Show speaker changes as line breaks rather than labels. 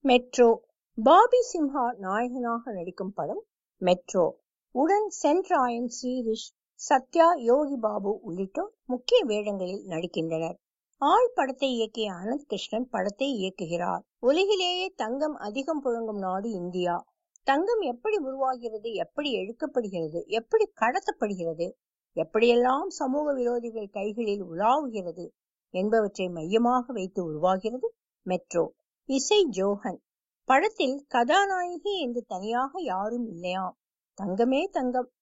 metro Bobby Simha நாயகனாக நடிக்கும் படம் மெட்ரோ உடன் சென்ட்ராயன் ஸ்ரீரிஷ் சத்யா யோகி பாபு உள்ளிட்டோர் முக்கிய வேடங்களில் நடிக்கின்றனர் ஆள் படத்தை இயக்கிய அனந்த் கிருஷ்ணன் படத்தை இயக்குகிறார் உலகிலேயே தங்கம் அதிகம் புழங்கும் நாடு இந்தியா தங்கம் எப்படி உருவாகிறது எப்படி எடுக்கப்படுகிறது எப்படி கடத்தப்படுகிறது எப்படியெல்லாம் சமூக விரோதிகள் கைகளில் உலாவுகிறது என்பவற்றை மையமாக வைத்து உருவாகிறது மெட்ரோ இசை ஜோஹன் படத்தில் கதாநாயகி என்று தனியாக யாரும் இல்லையாம் தங்கமே தங்கம்